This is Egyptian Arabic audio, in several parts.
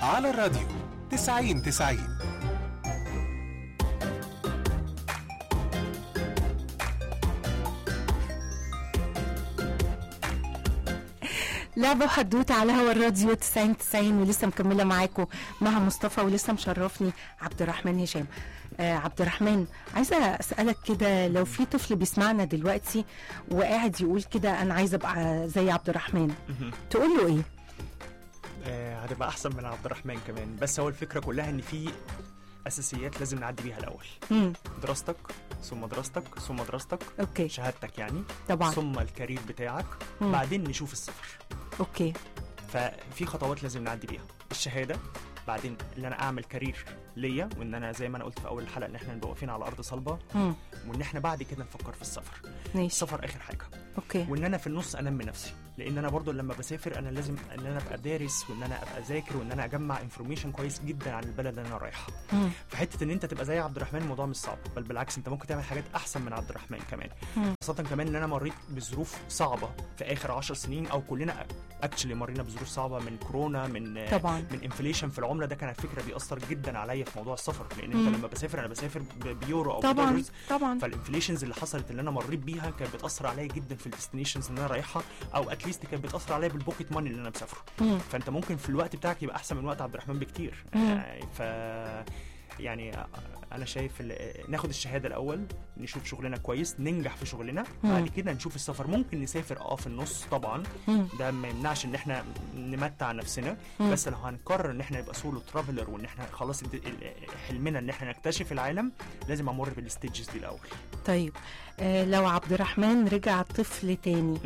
على الراديو 90 90 لعبة وحدوتة على هوا الراديو 90 90 ولسه مكملة معاكم مع مصطفى ولسه مشرفني عبد الرحمن هشام آه عبد الرحمن عايزة أسألك كده لو في طفل بيسمعنا دلوقتي وقاعد يقول كده أنا عايزة أبقى زي عبد الرحمن تقول له إيه؟ آه، هتبقى احسن من عبد الرحمن كمان بس هو الفكره كلها ان في اساسيات لازم نعدي بيها الاول مم. دراستك ثم دراستك ثم دراستك أوكي شهادتك يعني طبعا ثم الكارير بتاعك مم. بعدين نشوف السفر أوكي ففي خطوات لازم نعدي بيها الشهاده بعدين ان انا اعمل كارير ليا وان انا زي ما انا قلت في اول الحلقه ان احنا نبقى واقفين على ارض صلبه مم. وان احنا بعد كده نفكر في السفر ماشي السفر اخر حاجه أوكي وان انا في النص انمي نفسي لان انا برضو لما بسافر انا لازم ان انا ابقى دارس وان انا ابقى ذاكر وان انا اجمع انفورميشن كويس جدا عن البلد اللي انا رايحها مم. فحته ان انت تبقى زي عبد الرحمن الموضوع مش صعب بل بالعكس انت ممكن تعمل حاجات احسن من عبد الرحمن كمان مم. خاصه كمان ان انا مريت بظروف صعبه في اخر عشر سنين او كلنا اكشلي مرينا بظروف صعبه من كورونا من طبعا من انفليشن في العمله ده كان على فكره بيأثر جدا عليا في موضوع السفر لان مم. انت لما بسافر انا بسافر ب- بيورو او طبعا بدولارز طبعا فالانفليشنز اللي حصلت اللي انا مريت بيها كانت بتاثر عليا جدا في الديستنيشنز اللي انا رايحها او اتليست كانت بتاثر عليا بالبوكيت ماني اللي انا مسافره مم. فانت ممكن في الوقت بتاعك يبقى احسن من وقت عبد الرحمن بكتير مم. يعني ف يعني انا شايف ال- ناخد الشهاده الاول نشوف شغلنا كويس ننجح في شغلنا مم. بعد كده نشوف السفر ممكن نسافر اه في النص طبعا مم. ده ما يمنعش ان احنا نمتع نفسنا مم. بس لو هنقرر ان احنا نبقى سولو ترافلر وان احنا خلاص ال- ال- حلمنا ان احنا نكتشف العالم لازم امر بالستيجز دي الاول طيب آه لو عبد الرحمن رجع طفل تاني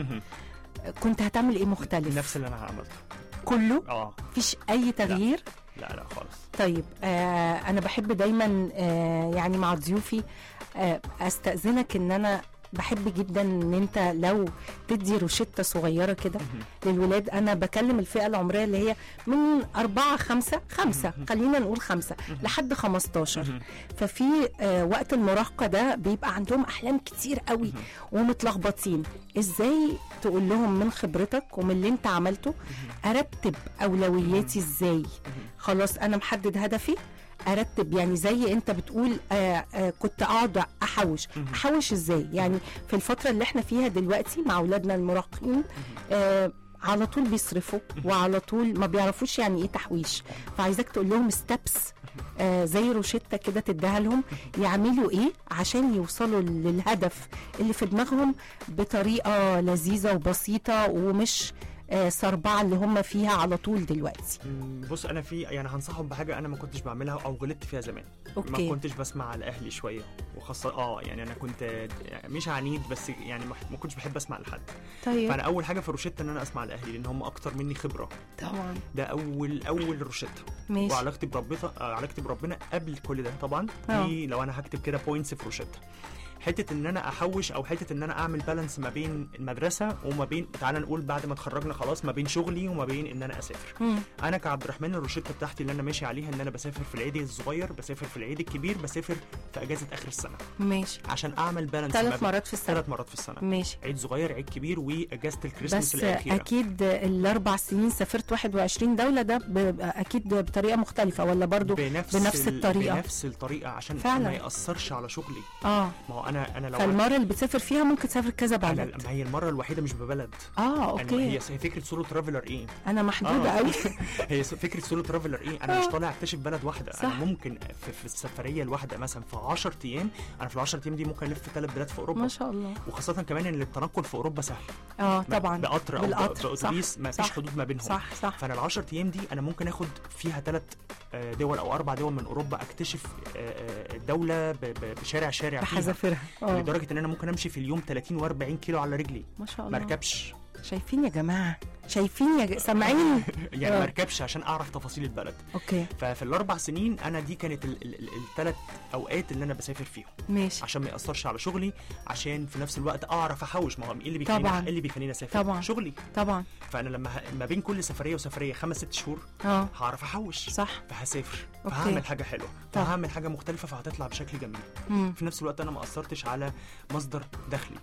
كنت هتعمل إيه مختلف؟ نفس اللي انا عملته كله؟ اه مفيش أي تغيير؟ لا لا خالص طيب آه انا بحب دايما آه يعني مع ضيوفي آه استاذنك ان انا بحب جدا ان انت لو تدي روشته صغيره كده للولاد انا بكلم الفئه العمريه اللي هي من أربعة خمسة خمسة خلينا نقول خمسة لحد 15 ففي آه وقت المراهقه ده بيبقى عندهم احلام كتير قوي ومتلخبطين ازاي تقول لهم من خبرتك ومن اللي انت عملته ارتب اولوياتي ازاي خلاص انا محدد هدفي ارتب يعني زي انت بتقول آه آه كنت اقعد احوش احوش ازاي يعني في الفتره اللي احنا فيها دلوقتي مع اولادنا المراهقين آه على طول بيصرفوا وعلى طول ما بيعرفوش يعني ايه تحويش فعايزاك تقول لهم ستابس آه زي روشته كده تديها لهم يعملوا ايه عشان يوصلوا للهدف اللي في دماغهم بطريقه لذيذه وبسيطه ومش آه صربعه اللي هم فيها على طول دلوقتي مم، بص انا في يعني هنصحهم بحاجه انا ما كنتش بعملها او غلطت فيها زمان أوكي. ما كنتش بسمع على اهلي شويه وخاصه اه يعني انا كنت مش عنيد بس يعني ما ما كنتش بحب اسمع لحد طيب فانا اول حاجه في روشته ان انا اسمع لاهلي لان هم اكتر مني خبره طبعا ده اول اول روشته ماشي وعلاقتي بربنا آه، علاقتي بربنا قبل كل ده طبعا آه. دي لو انا هكتب كده بوينتس في روشته حته ان انا احوش او حته ان انا اعمل بالانس ما بين المدرسه وما بين تعالى نقول بعد ما اتخرجنا خلاص ما بين شغلي وما بين ان انا اسافر مم. انا كعبد الرحمن الروشته بتاعتي اللي انا ماشي عليها ان انا بسافر في العيد الصغير بسافر في العيد الكبير بسافر في اجازه اخر السنه ماشي عشان اعمل بالانس ثلاث مرات في السنه ثلاث مرات في السنه ماشي عيد صغير عيد كبير واجازه الكريسماس بس الاخيره اكيد الاربع سنين سافرت 21 دوله ده ب- اكيد بطريقه مختلفه ولا برضو بنفس, بنفس ال- الطريقة. بنفس الطريقه عشان فعلا. ما ياثرش على شغلي اه ما هو انا انا لو فالمره اللي بتسافر فيها ممكن تسافر كذا أنا بلد ما هي المره الوحيده مش ببلد اه أنا هي اوكي هي فكره سولو ترافلر ايه انا محدوده آه. قوي هي س- فكره سولو ترافلر ايه انا مش آه. طالع اكتشف بلد واحده صح. انا ممكن في, في السفريه الواحده مثلا في 10 ايام انا في ال 10 ايام دي ممكن الف ثلاث بلاد في اوروبا ما شاء الله وخاصه كمان ان التنقل في اوروبا سهل اه ما- طبعا بقطر او ب- بالقطر، باتوبيس صح، ما فيش صح، حدود ما بينهم صح صح فانا ال 10 ايام دي انا ممكن اخد فيها ثلاث دول او اربع دول من اوروبا اكتشف آه، آه، الدوله ب- ب- بشارع شارع فيها بحذافيرها اه لدرجه ان انا ممكن امشي في اليوم 30 و40 كيلو على رجلي ما شاء ما الله اركبش شايفين يا جماعه شايفين يا ج... سامعين يعني آه. ما اركبش عشان اعرف تفاصيل البلد اوكي ففي الاربع سنين انا دي كانت الثلاث اوقات اللي انا بسافر فيهم ماشي عشان ما ياثرش على شغلي عشان في نفس الوقت اعرف احوش ما هو ايه اللي بيخليني طبعاً. ايه اللي بيخليني اسافر طبعاً. شغلي طبعا فانا لما ه... ما بين كل سفريه وسفريه خمس ست شهور اه هعرف احوش صح فهسافر أوكي. فهعمل حاجه حلوه طب. فهعمل حاجه مختلفه فهتطلع بشكل جميل مم. في نفس الوقت انا ما اثرتش على مصدر دخلي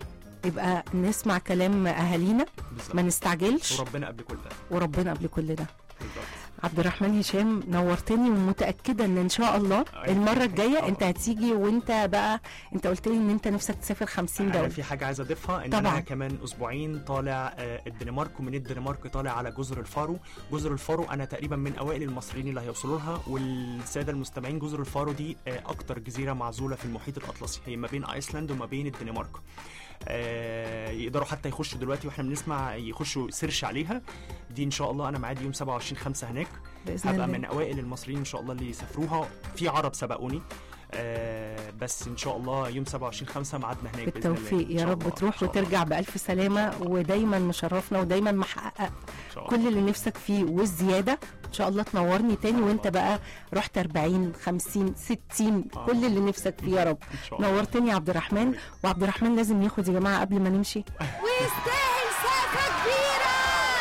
يبقى نسمع كلام اهالينا بالظبط ما نستعجلش وربنا قبل كل ده وربنا قبل كل ده بالظبط عبد الرحمن هشام نورتني ومتاكده ان ان شاء الله أيوة. المره الجايه طبعا. انت هتيجي وانت بقى انت قلت لي ان انت نفسك تسافر 50 انا دوله في حاجه عايز اضيفها ان طبعاً. انا كمان اسبوعين طالع آه، الدنمارك ومن الدنمارك طالع على جزر الفارو جزر الفارو انا تقريبا من اوائل المصريين اللي هيوصلوا لها والساده المستمعين جزر الفارو دي آه، اكتر جزيره معزوله في المحيط الاطلسي هي ما بين ايسلاند وما بين الدنمارك آه، يقدروا حتى يخشوا دلوقتي واحنا بنسمع يخشوا سيرش عليها دي ان شاء الله انا معادي يوم 27 5 هناك باذن هبقى الله من اوائل المصريين ان شاء الله اللي يسافروها في عرب سبقوني آه بس ان شاء الله يوم 27 5 ميعادنا هناك بإذن الله. بالتوفيق إن يا شاء رب الله، إن تروح شاء الله، وترجع بألف سلامة ودايما مشرفنا ودايما محقق إن شاء الله. كل اللي نفسك فيه والزيادة إن شاء الله تنورني تاني وانت بقى رحت 40 50 60 آه. كل اللي نفسك فيه يا رب ان شاء الله نورتني يا عبد الرحمن وعبد الرحمن لازم ياخد يا جماعة قبل ما نمشي ويستاهل سقفة كبيرة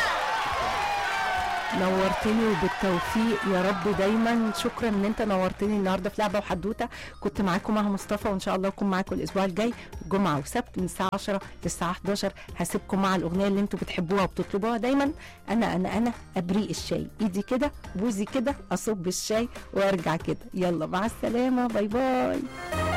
نورتني وبالتوفيق يا رب دايما شكرا ان انت نورتني النهارده في لعبه وحدوته كنت معاكم مها مصطفى وان شاء الله اكون معاكم الاسبوع الجاي جمعه وسبت من الساعه 10 للساعه 11 هسيبكم مع الاغنيه اللي انتوا بتحبوها وبتطلبوها دايما انا انا انا ابريق الشاي ايدي كده بوزي كده اصب الشاي وارجع كده يلا مع السلامه باي باي